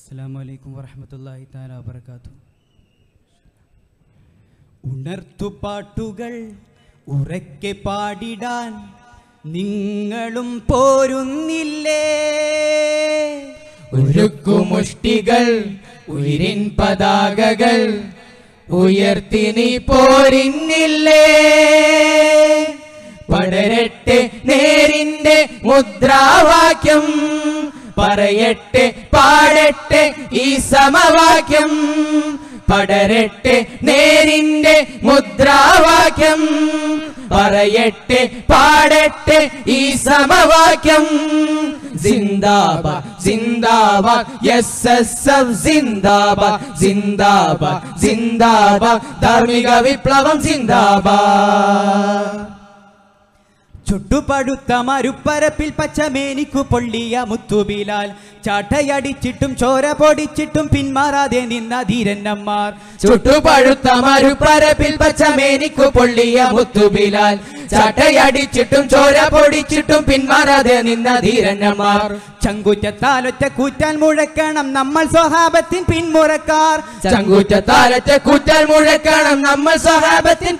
അസ്സാം വലൈക്കും വറഹമത്തല്ലാഹി താല വബർക്കാത്തു ഉണർത്തുപാട്ടുകൾ ഉറക്കെ പാടിടാൻ നിങ്ങളും പോരുന്നില്ലേ ഉരുക്കുമുഷ്ടികൾ ഉയരിൻ പതാകകൾ ഉയർത്തി നീ പോരിന്നില്ലേ പടരട്ടെ നേരിന്റെ മുദ്രാവാക്യം പറയട്ടെ പാടട്ടെ ഈ സമവാക്യം പടരട്ടെ നേരിന്റെ മുദ്രാവാക്യം പറയട്ടെ പാടട്ടെ ഈ സമവാക്യം സിന്ദാബാദ് സിന്ദാബാദ് എസ് എസ് എഫ് സിന്ദാബാദ് സിന്ദാബാദ് സിന്ദാബാദ് ധാർമ്മിക വിപ്ലവം സിന്ദാബാദ് ചുട്ടുപടുത്ത മരുപ്പരപ്പിൽ പച്ചമേനിക്കു പൊള്ളിയ മുത്തുബിലാൽ ചാട്ടയടിച്ചിട്ടും ചോര പൊടിച്ചിട്ടും പിന്മാറാതെ നിന്ന ധീരന്നന്മാർ ചുട്ടുപഴുത്ത മരുപ്പരപ്പിൽ പച്ചമേനിക്കു പൊള്ളിയ മുത്തുബിലാൽ ചട്ടയടിച്ചിട്ടും ചോര പൊടിച്ചിട്ടും പിന്മാറാതെ നിന്ന ധീരന്മാർ ചങ്കുറ്റത്താലൊറ്റ കൂറ്റാൻ മുഴക്കണം നമ്മൾ സ്വഹാബത്തിൻ പിന്മുറക്കാർ ചങ്കൂറ്റത്താലത്തെ കൂറ്റൽ മുഴക്കണം നമ്മൾ സഹാബത്തിൻ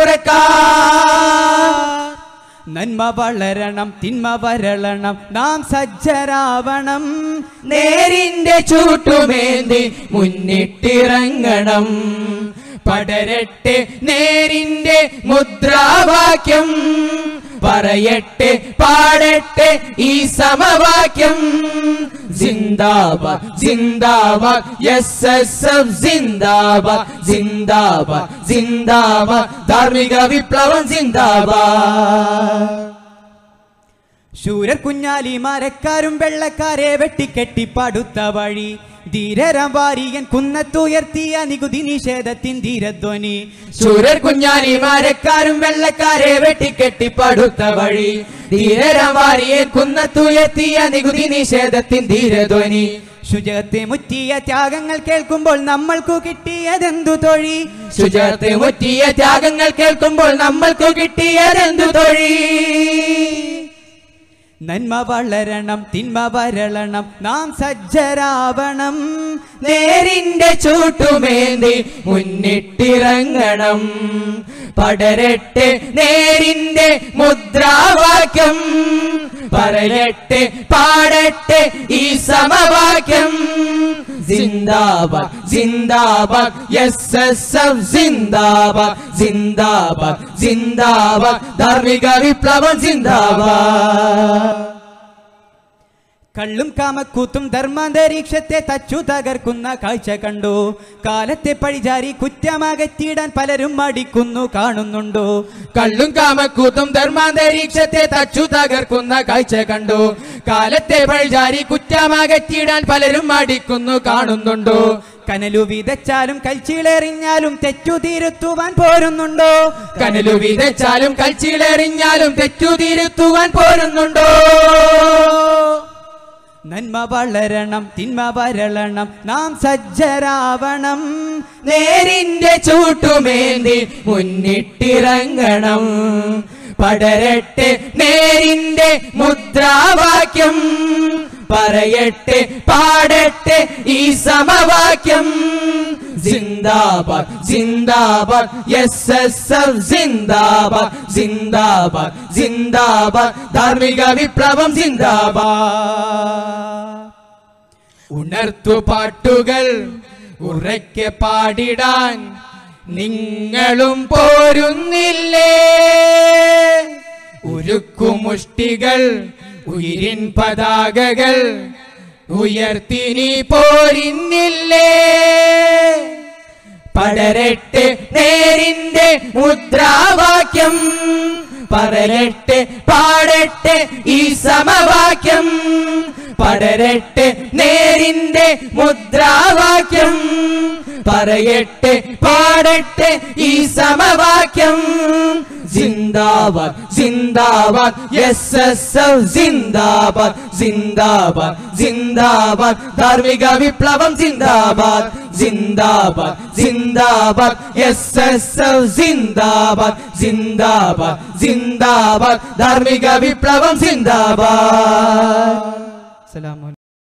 പിന്മുറക്കാർ നന്മ വളരണം തിന്മ വരളണം നാം സജ്ജരാവണം നേരിന്റെ ചൂട്ടുമേന്തി മുന്നിട്ടിറങ്ങണം പടരട്ടെ നേരിന്റെ മുദ്രാവാക്യം പറയട്ടെ പാടട്ടെ ഈ സമവാക്യം സിന്ദാബാദ് സിന്ദാബാദ് എസ് എസ് എഫ് സിന്ദാബാദ് സിന്ദാബാദ് സിന്ദാബാദ് ധാർമ്മിക വിപ്ലവം സിന്ദാബാദ് ശൂരർ കുഞ്ഞാലി മരക്കാരും വെള്ളക്കാരെ വെട്ടിക്കെട്ടി പടുത്ത വഴി ധീരരം വാരിയൻ കുന്നത്തുയർത്തിയ നികുതി നിഷേധത്തിൻ ധീരധ്വനി ശൂരർ കുഞ്ഞാലി മരക്കാരും വെള്ളക്കാരെ വെട്ടിക്കെട്ടി പടുത്ത വഴി ധീരരവാരിയെ കുന്നത്തുയർത്തിയ നികുതി നിഷേധത്തിൻ ധീരധ്വനി ശുചത്തെ മുറ്റിയ ത്യാഗങ്ങൾ കേൾക്കുമ്പോൾ നമ്മൾക്കു കിട്ടിയതെന്തു തൊഴി ശുചത്തെ മുറ്റിയ ത്യാഗങ്ങൾ കേൾക്കുമ്പോൾ നമ്മൾക്ക് കിട്ടിയതെന്തു തൊഴി നന്മ വളരണം തിന്മ വരളണം നാം സജ്ജരാവണം നേരിന്റെ ചൂട്ടുമേന്തി മുന്നിട്ടിറങ്ങണം പടരട്ടെ നേരിന്റെ മുദ്രാവാക്യം പറയട്ടെ പാടട്ടെ ഈ സമവാക്യം സിന്ദാബാദ് സിന്ദാബാദ് എസ് എസ് എഫ് സിന്ദാബാദ് സിന്ദാബാദ് സിന്ദാബാദ് ധാർമ്മിക വിപ്ലവം സിന്ദാബാദ് കള്ളും കാമക്കൂത്തും ധർമാന്തരീക്ഷത്തെ തച്ചു തകർക്കുന്ന കാഴ്ച കണ്ടു കാലത്തെ പഴിചാരി കുറ്റമകറ്റിയിടാൻ പലരും മടിക്കുന്നു കാണുന്നുണ്ടോ കള്ളും കാമക്കൂത്തും ധർമാന്തരീക്ഷത്തെ തച്ചു തകർക്കുന്ന കാഴ്ച കണ്ടു കാലത്തെ പഴിചാരി കുറ്റമകറ്റിയിടാൻ പലരും മടിക്കുന്നു കാണുന്നുണ്ടോ കനലു വിതച്ചാലും കൽച്ചിളെറിഞ്ഞാലും തെറ്റു തിരുത്തുവാൻ പോരുന്നുണ്ടോ കനലു വിതച്ചാലും കൽച്ചിലെറിഞ്ഞാലും തെറ്റു തിരുത്തുവാൻ പോരുന്നുണ്ടോ നന്മ വളരണം തിന്മ വരളണം നാം സജ്ജരാവണം നേരിന്റെ ചൂട്ടുമേന്തി മുന്നിട്ടിറങ്ങണം പടരട്ടെ നേരിന്റെ മുദ്രാവാക്യം പറയട്ടെ പാടട്ടെ ഈ സമവാക്യം സിന്ദാബാദ് സിന്ദാബാദ് എസ് എസ് എഫ് സിന്ദാബാദ് സിന്ദാബാദ് സിന്ദാബാദ് ധാർമ്മിക വിപ്ലവം സിന്ദാബാദ് ഉണർത്തു പാട്ടുകൾ ഉറക്കെ പാടിടാൻ നിങ്ങളും പോരുന്നില്ലേ ഉരുക്കുമുഷ്ടികൾ ഉയിരിൻ പതാകകൾ ഉയർത്തി നീ പോരിന്നില്ലേ പടരട്ടെ നേരിന്റെ മുദ്രാവാക്യം പറയട്ടെ പാടട്ടെ ഈ സമവാക്യം പടരട്ടെ നേരിന്റെ മുദ്രാവാക്യം പറയട്ടെ പാടട്ടെ ഈ സമവാക്യം സിന്ദാബാദ് സിന്ദാബാദ് എസ് എസ് എഫ് സിന്ദാബാദ് സിന്ദാബാദ് സിന്ദാബാദ് ധാർമ്മിക വിപ്ലവം സിന്ദാബാദ് സിന്ദാബാദ് സിന്ദാബാദ് എസ് എസ് എഫ് സിന്ദാബാദ് സിന്ദാബാദ് സിന്ദാബാദ് ധാർമ്മിക വിപ്ലവം സിന്ദാബാദ് അസ്സലാമു അലൈക്കും